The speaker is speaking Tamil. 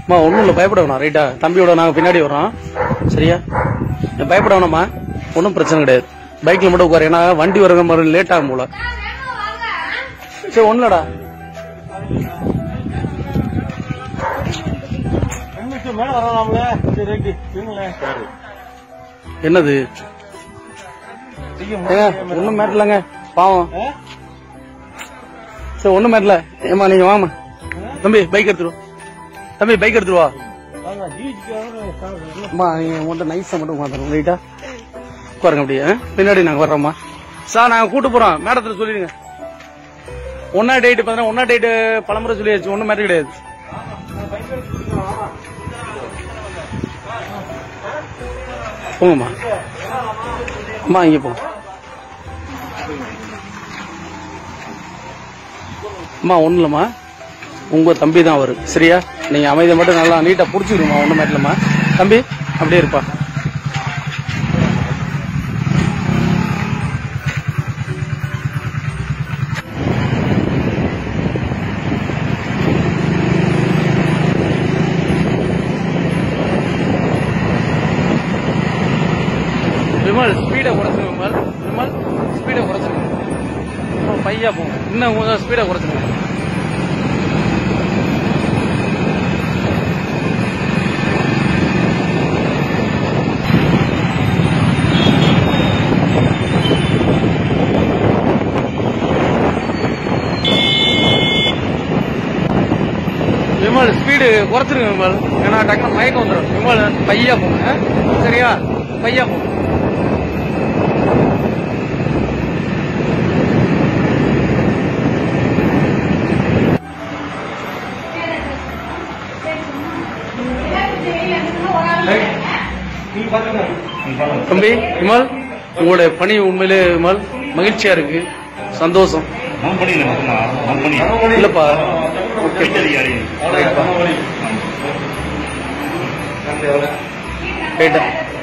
அம்மா ஒன்றும் இல்லை பயப்பட வேணாம் ரைட்டா தம்பியோட நாங்கள் பின்னாடி வரோம் சரியா நீ பயப்பட வேணாம்மா ஒன்றும் பிரச்சனை கிடையாது பைக்கில் மட்டும் உட்காரு ஏன்னா வண்டி வர மாதிரி லேட் ஆகும் போல சரி ஒன்றுலடா மேல வரலாம்ல சரி ரைட்டு இருங்களேன் என்னது ஏங்க ஒன்றும் மேட்டலங்க பாவம் சரி ஒன்றும் மேட்டல ஏமா நீங்க வாமா தம்பி பைக் எடுத்துரு வா. தம்பி பைக் எடுத்துரு வா அம்மா நீங்க உங்கள்கிட்ட நைஸா மட்டும் உட்காந்துரும் ரைட்டா உட்காருங்க அப்படியே ஆ? பின்னாடி நாங்க வர்றோம்மா சார் நாங்க கூட்டு போறோம் மேடத்துல சொல்லிடுங்க ஒன்னா டேட் பார்த்தா ஒன்னா டேட் பலமுறை சொல்லியாச்சு ஒன்றும் மேட்டர் கிடையாது போங்கம்மா அம்மா இங்க போங்க அம்மா ஒன்றும் இல்லைம்மா உங்க தம்பி தான் அவரு சரியா நீங்க அமைதியை மட்டும் நல்லா நீட்டா புடிச்சுக்கணுமா ஒன்றும் மேட்டலம்மா தம்பி அப்படியே இருப்பா விமல் ஸ்பீடை குறைச்சிருங்க விமல் விமல் ஸ்பீடை குறைச்சிருங்க அப்புறம் பையா போகும் இன்னும் கொஞ்சம் ஸ்பீடை குறைச்சிருங்க விமல் ஸ்பீடு குறைச்சிருங்க விமல் ஏன்னா டக்குனு மயக்கம் வந்துடும் விமல் பையா போங்க ஆ? சரியா பையா போங்க தம்பி விமல் உங்களுடைய பணி உண்மையிலே விமல் மகிழ்ச்சியா இருக்கு சந்தோஷம் முன்பணி முன்பணி இல்லப்பா ஓகே அதிகாரி ரைட்டா